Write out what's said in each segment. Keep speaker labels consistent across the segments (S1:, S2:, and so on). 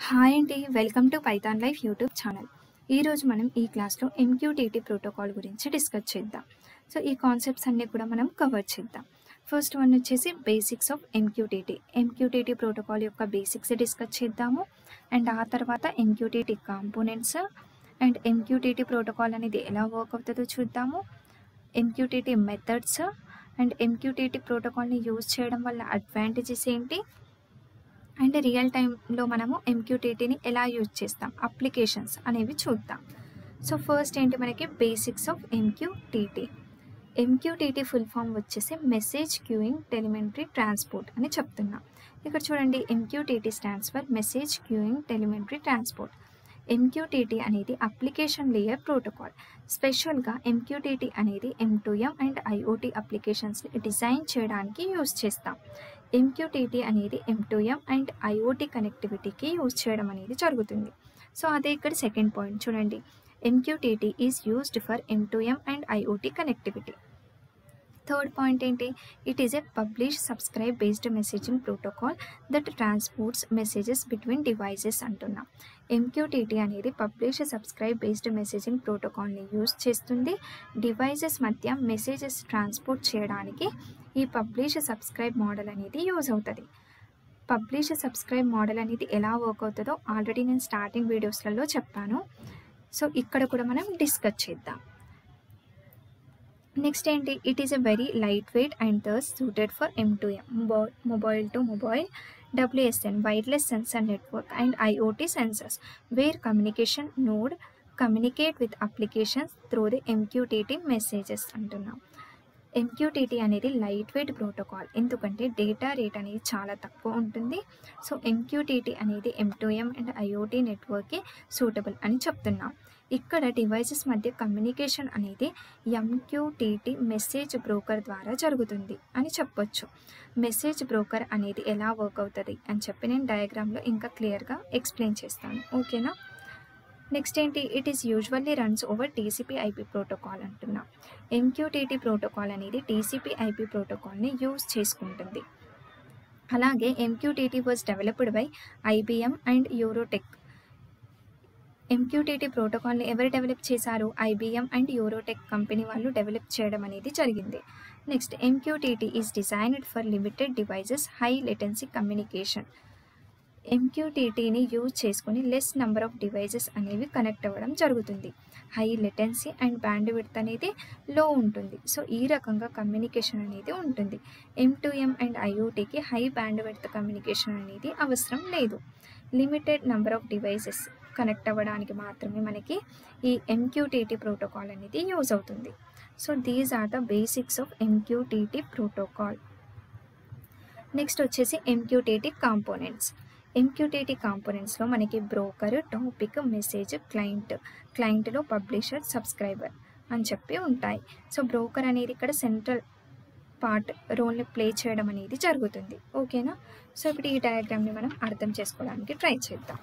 S1: Hi అండి welcome to Python life YouTube channel ఈరోజు మనం ఈ క్లాస్లో ఎంక్యూటీటీ ప్రోటోకాల్ గురించి డిస్కస్ చేద్దాం సో ఈ కాన్సెప్ట్స్ అన్నీ కూడా మనం కవర్ చేద్దాం ఫస్ట్ వన్ వచ్చేసి basics of MQTT MQTT protocol యొక్క బేసిక్స్ డిస్కస్ చేద్దాము అండ్ ఆ తర్వాత MQTT components and MQTT protocol అనేది ఎలా వర్క్ అవుతుందో చూద్దాము ఎంక్యూటీటీ మెథడ్స్ అండ్ ఎంక్యూటీటీ ప్రోటోకాల్ని యూజ్ చేయడం వల్ల అడ్వాంటేజెస్ ఏంటి అండ్ రియల్ టైంలో మనము ఎంక్యూటీటీని ఎలా యూజ్ చేస్తాం అప్లికేషన్స్ అనేవి చూద్దాం సో ఫస్ట్ ఏంటి మనకి basics of MQTT MQTT full form వచ్చేసి మెసేజ్ క్యూయింగ్ టెలిమెంటరీ ట్రాన్స్పోర్ట్ అని చెప్తున్నాం ఇక్కడ చూడండి MQTT stands for message queuing telemetry transport MQTT అనేది అప్లికేషన్ లేయర్ ప్రోటోకాల్ స్పెషల్గా ఎంక్యూటీటీ అనేది M to M and IoT అప్లికేషన్స్ని డిజైన్ చేయడానికి యూజ్ చేస్తాం ఎంక్యూటీటీ అనేది M to M and IoT కనెక్టివిటీకి యూజ్ చేయడం అనేది జరుగుతుంది సో అదే ఇక్కడ సెకండ్ పాయింట్ చూడండి MQTT is used for M to M and IoT connectivity third point ఏంటి it is a publish subscribe based messaging protocol that transports messages between devices అంటున్నాం MQTT అనేది పబ్లిష్ సబ్స్క్రైబ్ బేస్డ్ మెసేజింగ్ ప్రోటోకాల్ని use చేస్తుంది devices మధ్య messages transport చేయడానికి ఈ publish subscribe model అనేది use అవుతుంది పబ్లిష్ సబ్స్క్రైబ్ మోడల్ అనేది ఎలా వర్క్ అవుతుందో ఆల్రెడీ నేను స్టార్టింగ్ వీడియోస్లలో చెప్పాను సో ఇక్కడ కూడా మనం డిస్కస్ చేద్దాం నెక్స్ట్ ఏంటి it is a very lightweight and thus suited for M to M mobile mobile to mobile WSN wireless sensor network and IoT sensors where communication node communicate with applications through the MQTT messages అంటున్నాం MQTT అనేది light weight protocol ఎందుకంటే data rate అనేది చాలా తక్కువ ఉంటుంది so MQTT అనేది M to M and IoT నెట్వర్క్కి suitable అని చెప్తున్నాం ఇక్కడ డివైసెస్ మధ్య కమ్యూనికేషన్ అనేది ఎంక్యూటీటీ మెసేజ్ బ్రోకర్ ద్వారా జరుగుతుంది అని చెప్పొచ్చు మెసేజ్ బ్రోకర్ అనేది ఎలా వర్క్ అవుతుంది అని చెప్పి నేను డయాగ్రామ్లో ఇంకా క్లియర్గా ఎక్స్ప్లెయిన్ చేస్తాను ఓకేనా నెక్స్ట్ ఏంటి it is usually runs over TCP IP protocol అంటున్నా ఎంక్యూటీటీ ప్రోటోకాల్ అనేది టీసీపీ ఐపీ ప్రోటోకాల్ని యూజ్ చేసుకుంటుంది అలాగే MQTT was developed by IBM and Eurotech MQTT ప్రోటోకాల్ని ఎవరు డెవలప్ చేశారు ఐబిఎం అండ్ యూరోటెక్ కంపెనీ వాళ్ళు డెవలప్ చేయడం అనేది జరిగింది next MQTT is designed for limited devices high latency communication ఎంక్యూటీటీని యూజ్ చేసుకుని లెస్ నెంబర్ ఆఫ్ డివైజెస్ అనేవి కనెక్ట్ అవ్వడం జరుగుతుంది high latency and bandwidth అనేది లో ఉంటుంది సో ఈ రకంగా కమ్యూనికేషన్ అనేది ఉంటుంది ఎం టు ఎం అండ్ ఐఓటీకి హై బ్యాండ్ విడ్త్ కమ్యూనికేషన్ అనేది అవసరం లేదు limited number of devices connect అవ్వడానికి మాత్రమే మనకి ఈ ఎంక్యూటీటీ ప్రోటోకాల్ అనేది యూజ్ అవుతుంది so these are the basics of MQTT protocol next వచ్చేసి ఎంక్యూటీటీ కాంపోనెంట్స్ ఎంక్యూటీటీ కాంపోనెంట్స్లో మనకి బ్రోకర్ టాపిక్ మెసేజ్ క్లయింట్ క్లయింట్లో పబ్లిషర్ సబ్స్క్రైబర్ అని చెప్పి ఉంటాయి సో బ్రోకర్ అనేది ఇక్కడ సెంట్రల్ పార్ట్ రోల్ని ప్లే చేయడం అనేది జరుగుతుంది ఓకేనా సో ఇప్పుడు ఈ డయాగ్రామ్ని మనం అర్థం చేసుకోవడానికి ట్రై చేద్దాం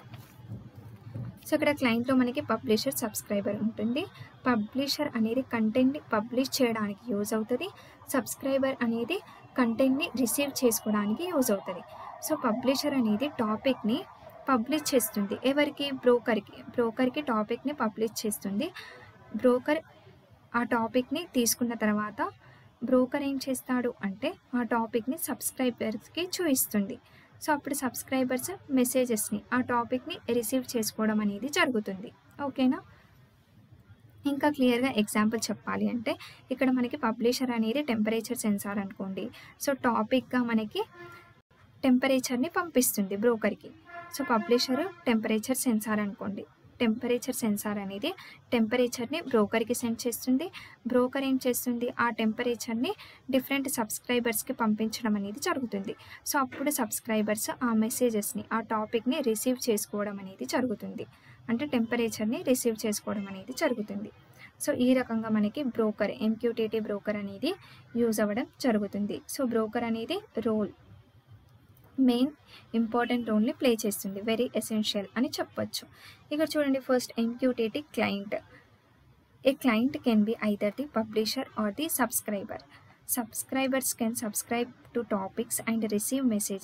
S1: సో ఇక్కడ క్లయింట్లో మనకి పబ్లిషర్ సబ్స్క్రైబర్ ఉంటుంది పబ్లిషర్ అనేది కంటెంట్ని పబ్లిష్ చేయడానికి యూజ్ అవుతుంది సబ్స్క్రైబర్ అనేది కంటెంట్ని రిసీవ్ చేసుకోవడానికి యూజ్ అవుతుంది సో పబ్లిషర్ అనేది టాపిక్ని పబ్లిష్ చేస్తుంది ఎవరికి బ్రోకర్కి బ్రోకర్కి టాపిక్ని పబ్లిష్ చేస్తుంది బ్రోకర్ ఆ టాపిక్ని తీసుకున్న తర్వాత బ్రోకర్ ఏం చేస్తాడు అంటే ఆ టాపిక్ని సబ్స్క్రైబర్స్కి చూపిస్తుంది సో అప్పుడు సబ్స్క్రైబర్స్ మెసేజెస్ని ఆ టాపిక్ని రిసీవ్ చేసుకోవడం అనేది జరుగుతుంది ఓకేనా ఇంకా క్లియర్గా ఎగ్జాంపుల్ చెప్పాలి అంటే ఇక్కడ మనకి పబ్లిషర్ అనేది టెంపరేచర్ సెన్సార్ అనుకోండి సో టాపిక్గా మనకి టెంపరేచర్ని పంపిస్తుంది బ్రోకర్కి సో పబ్లిషర్ టెంపరేచర్ సెన్సార్ అనుకోండి టెంపరేచర్ సెన్సార్ అనేది టెంపరేచర్ని బ్రోకర్కి సెండ్ చేస్తుంది బ్రోకర్ ఏం చేస్తుంది ఆ టెంపరేచర్ని డిఫరెంట్ సబ్స్క్రైబర్స్కి పంపించడం అనేది జరుగుతుంది సో అప్పుడు సబ్స్క్రైబర్స్ ఆ మెసేజెస్ని ఆ టాపిక్ని రిసీవ్ చేసుకోవడం అనేది జరుగుతుంది అంటే టెంపరేచర్ని రిసీవ్ చేసుకోవడం అనేది జరుగుతుంది సో ఈ రకంగా మనకి బ్రోకర్ ఎంక్యూటీటీ బ్రోకర్ అనేది యూజ్ అవ్వడం జరుగుతుంది సో బ్రోకర్ అనేది రోల్ మెయిన్ ఇంపార్టెంట్ రోల్ని ప్లే చేస్తుంది వెరీ ఎసెన్షియల్ అని చెప్పొచ్చు ఇక్కడ చూడండి first MQTT client a client can be either the publisher or the subscriber Subscribers can subscribe to topics and receive messages.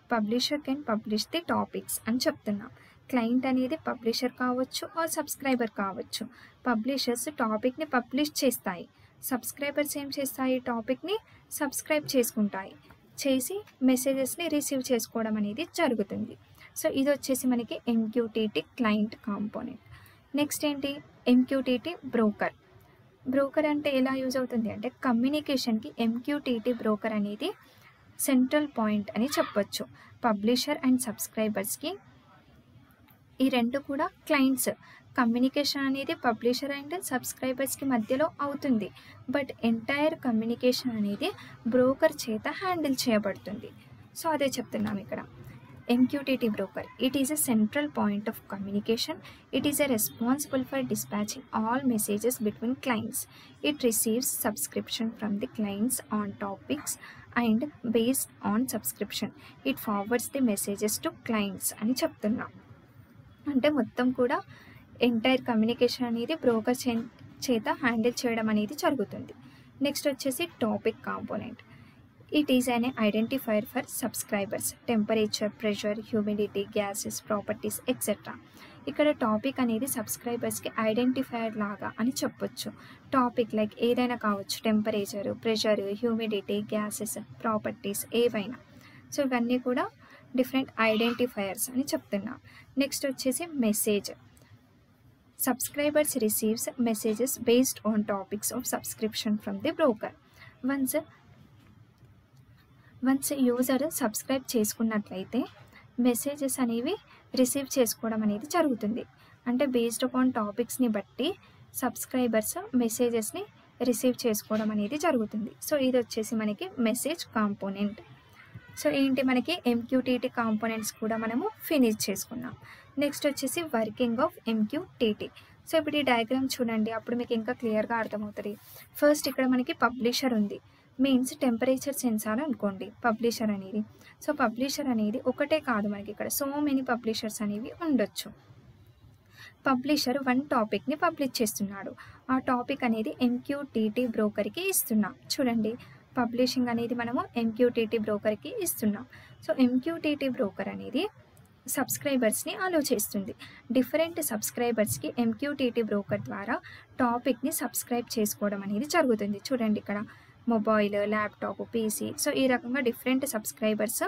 S1: Publisher can publish the topics అని చెప్తున్నాం client అనేది publisher కావచ్చు or subscriber కావచ్చు publishers టాపిక్ని publish చేస్తాయి subscribers ఏం చేస్తాయి టాపిక్ని సబ్స్క్రైబ్ చేసుకుంటాయి చేసి మెసేజెస్ని రిసీవ్ చేసుకోవడం అనేది జరుగుతుంది సో ఇది వచ్చేసి మనకి ఎంక్యూటీటీ క్లయింట్ కాంపోనెంట్ నెక్స్ట్ ఏంటి ఎంక్యూటీటీ బ్రోకర్ బ్రోకర్ అంటే ఎలా యూజ్ అవుతుంది అంటే కమ్యూనికేషన్కి ఎంక్యూటీటీ బ్రోకర్ అనేది సెంట్రల్ పాయింట్ అని చెప్పొచ్చు పబ్లిషర్ అండ్ సబ్స్క్రైబర్స్కి ఈ రెండు కూడా క్లయింట్స్ కమ్యూనికేషన్ అనేది పబ్లిషర్ అండ్ సబ్స్క్రైబర్స్కి మధ్యలో అవుతుంది బట్ ఎంటైర్ కమ్యూనికేషన్ అనేది బ్రోకర్ చేత హ్యాండిల్ చేయబడుతుంది సో అదే చెప్తున్నాం ఇక్కడ MQTT broker. It is a central point of communication. It is a responsible for dispatching all messages between clients. It receives subscription from the clients on topics and based on subscription, it forwards the messages to clients అని చెప్తున్నాం అంటే మొత్తం కూడా entire communication అనేది broker చే చేత handle చేయడం అనేది జరుగుతుంది నెక్స్ట్ వచ్చేసి topic component it is an identifier for subscribers temperature pressure humidity gases properties etcetera ఇక్కడ టాపిక్ అనేది సబ్స్క్రైబర్స్కి ఐడెంటిఫైర్ లాగా అని చెప్పొచ్చు టాపిక్ లైక్ ఏదైనా కావచ్చు temperature pressure humidity gases properties ఏవైనా సో ఇవన్నీ కూడా డిఫరెంట్ ఐడెంటిఫైయర్స్ అని చెప్తున్నా నెక్స్ట్ వచ్చేసి message subscribers receives messages based on topics of subscription from the broker once once user subscribe చేసుకున్నట్లయితే మెసేజెస్ అనేవి రిసీవ్ చేసుకోవడం అనేది జరుగుతుంది అంటే బేస్డ్ అపాన్ టాపిక్స్ని బట్టి సబ్స్క్రైబర్స్ మెసేజెస్ని రిసీవ్ చేసుకోవడం అనేది జరుగుతుంది సో ఇది వచ్చేసి మనకి మెసేజ్ కాంపోనెంట్ సో ఏంటి మనకి ఎంక్యూటీటీ కాంపోనెంట్స్ కూడా మనము ఫినిష్ చేసుకున్నాం నెక్స్ట్ వచ్చేసి వర్కింగ్ ఆఫ్ ఎంక్యూటీటీ సో ఇప్పుడు ఈ డయాగ్రామ్ చూడండి అప్పుడు మీకు ఇంకా క్లియర్గా అర్థమవుతుంది ఫస్ట్ ఇక్కడ మనకి పబ్లిషర్ ఉంది మీన్స్ టెంపరేచర్ సెన్సార్ అనుకోండి పబ్లిషర్ అనేది సో పబ్లిషర్ అనేది ఒకటే కాదు మనకి ఇక్కడ సో మెనీ పబ్లిషర్స్ అనేవి ఉండొచ్చు పబ్లిషర్ వన్ టాపిక్ని పబ్లిష్ చేస్తున్నాడు ఆ టాపిక్ అనేది ఎంక్యూటీటీ బ్రోకర్కి ఇస్తున్నాం చూడండి పబ్లిషింగ్ అనేది మనము ఎంక్యూటీటీ బ్రోకర్కి ఇస్తున్నాం సో ఎంక్యూటీటీ బ్రోకర్ అనేది సబ్స్క్రైబర్స్ని అలో చేస్తుంది డిఫరెంట్ సబ్స్క్రైబర్స్కి ఎంక్యూటీటీ బ్రోకర్ ద్వారా టాపిక్ని సబ్స్క్రైబ్ చేసుకోవడం అనేది జరుగుతుంది చూడండి ఇక్కడ మొబైల్ ల్యాప్టాప్ పీసీ సో ఈ రకంగా డిఫరెంట్ సబ్స్క్రైబర్స్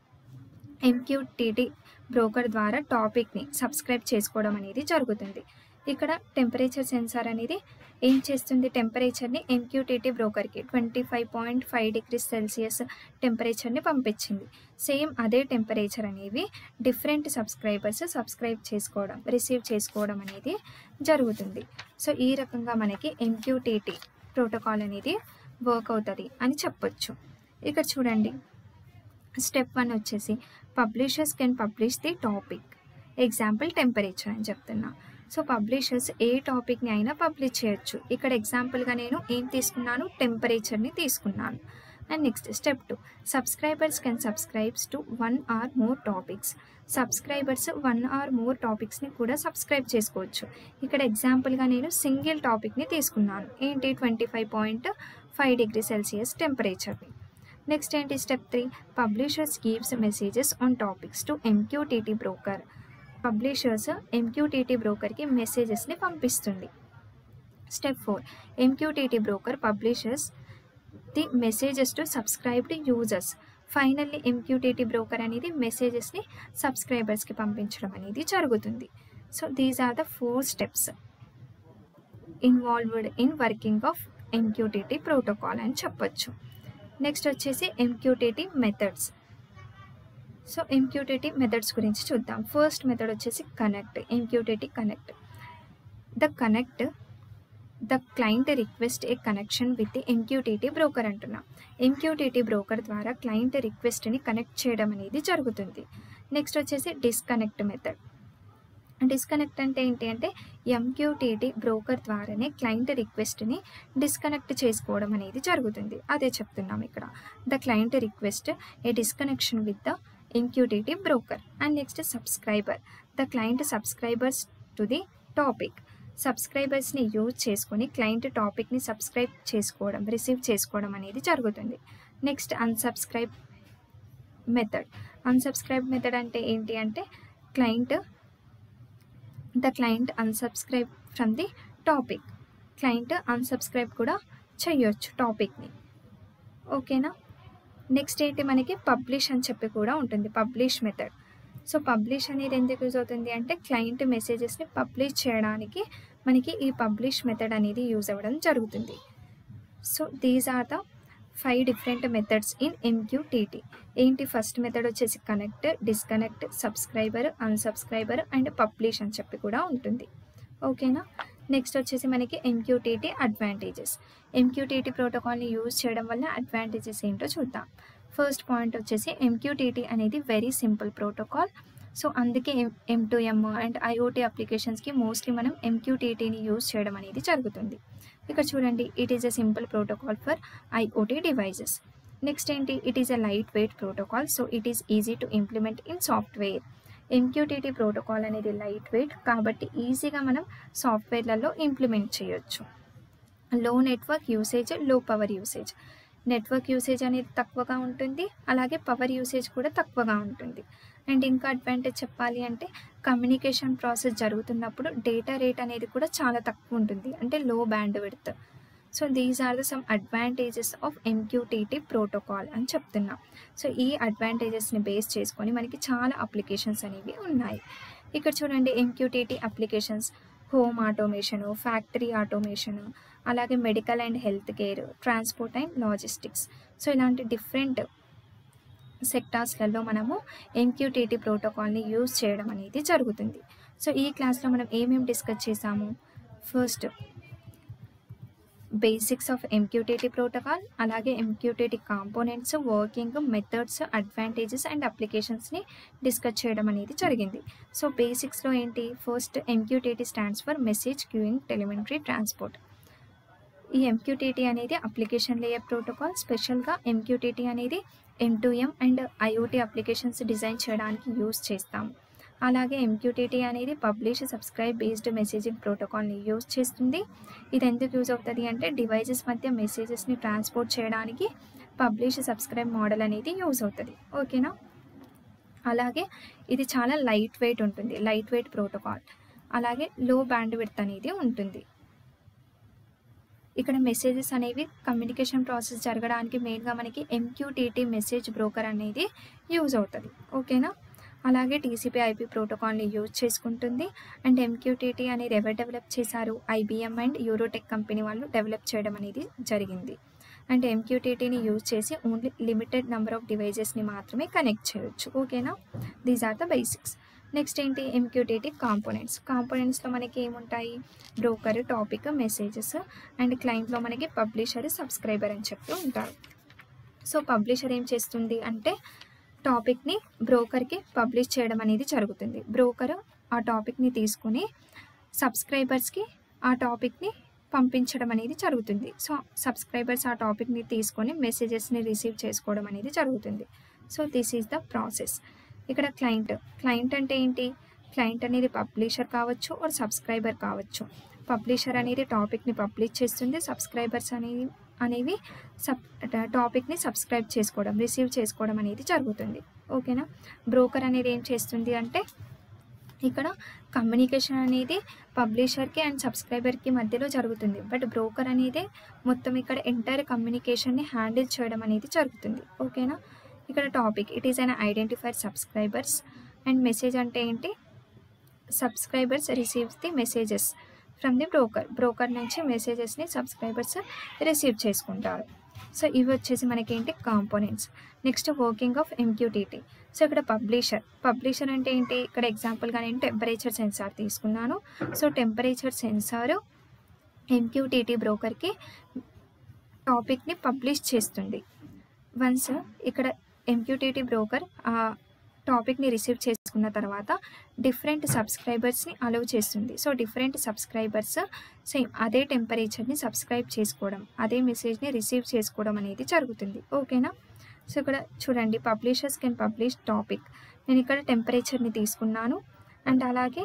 S1: ఎంక్యూటీటీ బ్రోకర్ ద్వారా టాపిక్ని సబ్స్క్రైబ్ చేసుకోవడం అనేది జరుగుతుంది ఇక్కడ టెంపరేచర్ సెన్సార్ అనేది ఏం చేస్తుంది టెంపరేచర్ని ఎంక్యూటీటీ బ్రోకర్కి twenty five point five degrees Celsius టెంపరేచర్ని పంపించింది సేమ్ అదే టెంపరేచర్ అనేవి డిఫరెంట్ సబ్స్క్రైబర్స్ సబ్స్క్రైబ్ చేసుకోవడం రిసీవ్ చేసుకోవడం అనేది జరుగుతుంది సో ఈ రకంగా మనకి ఎంక్యూటీటీ ప్రోటోకాల్ అనేది వర్క్ అవుతుంది అని చెప్పొచ్చు ఇక్కడ చూడండి స్టెప్ వన్ వచ్చేసి publishers can publish the topic example temperature అని చెప్తున్నా సో పబ్లిషర్స్ ఏ టాపిక్ని అయినా పబ్లిష్ చేయొచ్చు ఇక్కడ ఎగ్జాంపుల్గా నేను ఏం తీసుకున్నాను టెంపరేచర్ని తీసుకున్నాను and next step two subscribers can subscribes to one or more topics subscribers one or more టాపిక్స్ని కూడా సబ్స్క్రైబ్ చేసుకోవచ్చు ఇక్కడ ఎగ్జాంపుల్గా నేను సింగిల్ టాపిక్ని తీసుకున్నాను ఏంటి twenty five point five degree Celsius టెంపరేచర్ని నెక్స్ట్ ఏంటి step three publishers gives messages on topics to MQTT broker publishers MQTT బ్రోకర్కి మెసేజెస్ని పంపిస్తుంది step four MQTT broker publishers the messages to subscribed users finally MQTT broker అనేది మెసేజెస్ని సబ్స్క్రైబర్స్కి పంపించడం అనేది జరుగుతుంది so these are the four steps involved in working of MQTT protocol అని చెప్పొచ్చు నెక్స్ట్ వచ్చేసి MQTT methods so MQTT methods గురించి చూద్దాం ఫస్ట్ మెథడ్ వచ్చేసి connect MQTT connect the connect the client request a connection with the MQTT broker అంటున్నాం MQTT broker ద్వారా client రిక్వెస్ట్ని connect చేయడం అనేది జరుగుతుంది నెక్స్ట్ వచ్చేసి డిస్కనెక్ట్ మెథడ్ డిస్కనెక్ట్ అంటే ఏంటి అంటే ఎంక్యూటీటీ బ్రోకర్ ద్వారానే క్లయింట్ రిక్వెస్ట్ని డిస్కనెక్ట్ చేసుకోవడం అనేది జరుగుతుంది అదే చెప్తున్నాం ఇక్కడ the client request a disconnection with the MQTT broker and next subscriber the client subscribers to the topic సబ్స్క్రైబర్స్ని యూజ్ చేసుకొని క్లయింట్ టాపిక్ని సబ్స్క్రైబ్ చేసుకోవడం రిసీవ్ చేసుకోవడం అనేది జరుగుతుంది next unsubscribe method unsubscribe method అంటే ఏంటి అంటే client the client unsubscribe from the topic client unsubscribe కూడా చేయొచ్చు టాపిక్ని ఓకేనా నెక్స్ట్ ఏంటి మనకి పబ్లిష్ అని చెప్పి కూడా ఉంటుంది పబ్లిష్ మెథడ్ సో పబ్లిష్ అనేది ఎందుకు యూజ్ అవుతుంది అంటే క్లయింట్ మెసేజెస్ని పబ్లిష్ చేయడానికి మనకి ఈ పబ్లిష్ మెథడ్ అనేది యూజ్ అవ్వడం జరుగుతుంది so these are the five different methods in MQTT ఏంటి ఫస్ట్ మెథడ్ వచ్చేసి connect disconnect subscriber unsubscriber and publish అని చెప్పి కూడా ఉంటుంది ఓకేనా నెక్స్ట్ వచ్చేసి మనకి ఎంక్యూటీటీ అడ్వాంటేజెస్ ఎంక్యూటీటీ ప్రోటోకాల్ని యూజ్ చేయడం వల్ల అడ్వాంటేజెస్ ఏంటో చూద్దాం ఫస్ట్ పాయింట్ వచ్చేసి ఎంక్యూటీటీ అనేది వెరీ సింపుల్ ప్రోటోకాల్ సో అందుకే M M to M and IoT అప్లికేషన్స్కి మోస్ట్లీ మనం ఎంక్యూటీటీని యూజ్ చేయడం అనేది జరుగుతుంది ఇక్కడ చూడండి it is a simple protocol for IoT devices next ఏంటి it is a light wait protocol so it is easy to implement in software MQTT protocol అనేది లైట్ వెయిట్ కాబట్టి ఈజీగా మనం సాఫ్ట్వేర్లలో ఇంప్లిమెంట్ చేయొచ్చు low network usage low power usage network usage అనేది తక్కువగా ఉంటుంది అలాగే పవర్ యూసేజ్ కూడా తక్కువగా ఉంటుంది అండ్ ఇంకా అడ్వాంటేజ్ చెప్పాలి అంటే కమ్యూనికేషన్ ప్రాసెస్ జరుగుతున్నప్పుడు డేటా రేట్ అనేది కూడా చాలా తక్కువ ఉంటుంది అంటే low bandwidth so these are the some advantages of MQTT protocol అని చెప్తున్నాం సో ఈ అడ్వాంటేజెస్ని బేస్ చేసుకొని మనకి చాలా అప్లికేషన్స్ అనేవి ఉన్నాయి ఇక్కడ చూడండి MQTT applications home automation factory automation అలాగే medical and health care transport and logistics so ఇలాంటి డిఫరెంట్ సెక్టార్స్లలో మనము ఎంక్యూటీటీ ప్రోటోకాల్ని యూజ్ చేయడం అనేది జరుగుతుంది సో ఈ క్లాస్లో మనం ఏమేమి డిస్కస్ చేసాము first basics of MQTT protocol అలాగే MQTT components working methods advantages and అప్లికేషన్స్ని డిస్కస్ చేయడం అనేది జరిగింది సో బేసిక్స్లో ఏంటి first MQTT stands for message queuing telemetry transport ఈ ఎంక్యూటీటీ అనేది అప్లికేషన్ లేయర్ ప్రోటోకాల్ స్పెషల్గా ఎంక్యూటీటీ అనేది M to M and IoT applications design చేయడానికి యూస్ చేస్తాం అలాగే ఎంక్యూటీటీ అనేది పబ్లిష్ సబ్స్క్రైబ్ బేస్డ్ మెసేజింగ్ ప్రోటోకాల్ని యూజ్ చేస్తుంది ఇది ఎందుకు యూజ్ అవుతుంది అంటే డివైజెస్ మధ్య మెసేజెస్ని ట్రాన్స్పోర్ట్ చేయడానికి పబ్లిష్ సబ్స్క్రైబ్ మోడల్ అనేది యూజ్ అవుతుంది ఓకేనా అలాగే ఇది చాలా లైట్ వెయిట్ ఉంటుంది లైట్ వెయిట్ ప్రోటోకాల్ అలాగే లో బ్యాండ్ విడ్త్ అనేది ఉంటుంది ఇక్కడ మెసేజెస్ అనేవి కమ్యూనికేషన్ ప్రాసెస్ జరగడానికి మెయిన్గా మనకి ఎంక్యూటీటీ మెసేజ్ బ్రోకర్ అనేది యూజ్ అవుతుంది ఓకేనా అలాగే టీసీపీ ఐపీ ప్రోటోకాల్ని యూజ్ చేసుకుంటుంది అండ్ ఎంక్యూటీటీ అనేది ఎవరు డెవలప్ చేశారు ఐబిఎం అండ్ యూరోటెక్ కంపెనీ వాళ్ళు డెవలప్ చేయడం అనేది జరిగింది అండ్ ఎంక్యూటీటీని యూజ్ చేసి ఓన్లీ లిమిటెడ్ నెంబర్ ఆఫ్ డివైజెస్ని మాత్రమే కనెక్ట్ చేయొచ్చు ఓకేనా these are the basics next ఏంటి ఎంక్యూటీటీ కాంపోనెంట్స్ కాంపోనెంట్స్లో మనకి ఏముంటాయి బ్రోకర్ టాపిక్ మెసేజెస్ అండ్ క్లయింట్లో మనకి పబ్లిషర్ సబ్స్క్రైబర్ అని చెప్పి ఉంటారు సో పబ్లిషర్ ఏం చేస్తుంది అంటే టాపిక్ని బ్రోకర్కి పబ్లిష్ చేయడం అనేది జరుగుతుంది బ్రోకర్ ఆ టాపిక్ని తీసుకుని సబ్స్క్రైబర్స్కి ఆ టాపిక్ని పంపించడం అనేది జరుగుతుంది సో సబ్స్క్రైబర్స్ ఆ టాపిక్ని తీసుకొని మెసేజెస్ని రిసీవ్ చేసుకోవడం అనేది జరుగుతుంది so this is the process ఇక్కడ క్లయింట్ క్లయింట్ అంటే ఏంటి క్లయింట్ అనేది పబ్లిషర్ కావచ్చు ఆర్ సబ్స్క్రైబర్ కావచ్చు పబ్లిషర్ అనేది టాపిక్ని పబ్లిష్ చేస్తుంది సబ్స్క్రైబర్స్ అనేవి అనేవి సబ్ టాపిక్ని సబ్స్క్రైబ్ చేసుకోవడం రిసీవ్ చేసుకోవడం అనేది జరుగుతుంది ఓకేనా బ్రోకర్ అనేది ఏం చేస్తుంది అంటే ఇక్కడ కమ్యూనికేషన్ అనేది పబ్లిషర్కి అండ్ సబ్స్క్రైబర్కి మధ్యలో జరుగుతుంది బట్ బ్రోకర్ అనేది మొత్తం ఇక్కడ ఎంటైర్ కమ్యూనికేషన్ని హ్యాండిల్ చేయడం అనేది జరుగుతుంది ఓకేనా ఇక్కడ topic it is an identified subscribers and message అంటే ఏంటి subscribers receives the messages from the broker broker నుంచి మెసేజెస్ని సబ్స్క్రైబర్స్ రిసీవ్ చేసుకుంటారు సో ఇవి వచ్చేసి మనకేంటి components next working of MQTT so ఇక్కడ పబ్లిషర్ పబ్లిషర్ అంటే ఏంటి ఇక్కడ ఎగ్జాంపుల్గా నేను టెంపరేచర్ సెన్సార్ తీసుకున్నాను సో టెంపరేచర్ సెన్సార్ ఎంక్యూటీటీ బ్రోకర్కి టాపిక్ని పబ్లిష్ చేస్తుంది వన్స్ ఇక్కడ ఎంక్యూటీటీ బ్రోకర్ ఆ టాపిక్ని రిసీవ్ చేసుకున్న తర్వాత డిఫరెంట్ సబ్స్క్రైబర్స్ని అలౌ చేస్తుంది సో డిఫరెంట్ సబ్స్క్రైబర్స్ సేమ్ అదే టెంపరేచర్ని సబ్స్క్రైబ్ చేసుకోవడం అదే మెసేజ్ని రిసీవ్ చేసుకోవడం అనేది జరుగుతుంది ఓకేనా సో ఇక్కడ చూడండి పబ్లిషర్స్ కెన్ పబ్లిష్ టాపిక్ నేను ఇక్కడ టెంపరేచర్ని తీసుకున్నాను అండ్ అలాగే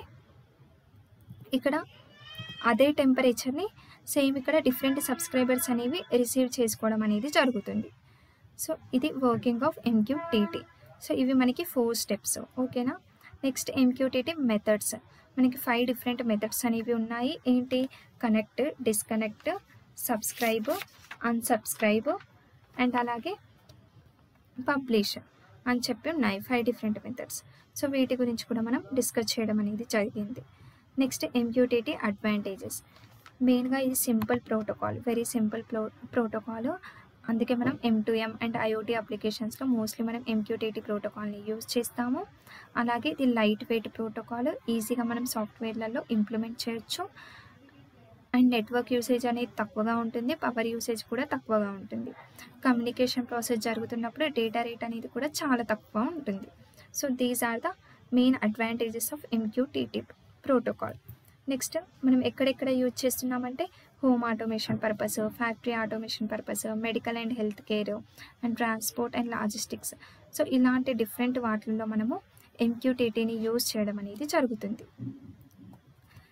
S1: ఇక్కడ అదే టెంపరేచర్ని సేమ్ ఇక్కడ డిఫరెంట్ సబ్స్క్రైబర్స్ అనేవి రిసీవ్ చేసుకోవడం అనేది జరుగుతుంది సో ఇది వర్కింగ్ ఆఫ్ ఎంక్యూటీటీ సో ఇవి మనకి ఫోర్ స్టెప్స్ ఓకేనా నెక్స్ట్ ఎంక్యూటీటీ మెథడ్స్ మనకి ఫైవ్ డిఫరెంట్ మెథడ్స్ అనేవి ఉన్నాయి ఏంటి connect disconnect subscribe unsubscribe and అలాగే పబ్లిష్ అని చెప్పి ఉన్నాయి ఫైవ్ డిఫరెంట్ మెథడ్స్ సో వీటి గురించి కూడా మనం డిస్కస్ చేయడం అనేది జరిగింది నెక్స్ట్ ఎంక్యూటీటీ అడ్వాంటేజెస్ మెయిన్గా ఇది simple protocol very simple pro protocol అందుకే మనం M to M and IoT అప్లికేషన్స్లో మోస్ట్లీ మనం ఎంక్యూటీటీ ప్రోటోకాల్ని యూజ్ చేస్తాము అలాగే ఇది లైట్ వెయిట్ ప్రోటోకాల్ ఈజీగా మనం సాఫ్ట్వేర్లలో ఇంప్లిమెంట్ చేయొచ్చు అండ్ నెట్వర్క్ యూసేజ్ అనేది తక్కువగా ఉంటుంది పవర్ యూసేజ్ కూడా తక్కువగా ఉంటుంది కమ్యూనికేషన్ ప్రాసెస్ జరుగుతున్నప్పుడు డేటా రేట్ అనేది కూడా చాలా తక్కువ ఉంటుంది so these are the main advantages of MQTT protocol next మనం ఎక్కడెక్కడ యూజ్ చేస్తున్నామంటే home automation purpose factory automation purpose medical and health care and transport and logistics so ఇలాంటి డిఫరెంట్ వాటిల్లో మనము ఎంక్యూటీటీని యూజ్ చేయడం అనేది జరుగుతుంది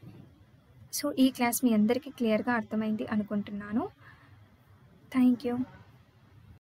S1: సో ఈ క్లాస్ మీ అందరికీ క్లియర్గా అర్థమైంది అనుకుంటున్నాను థ్యాంక్ యూ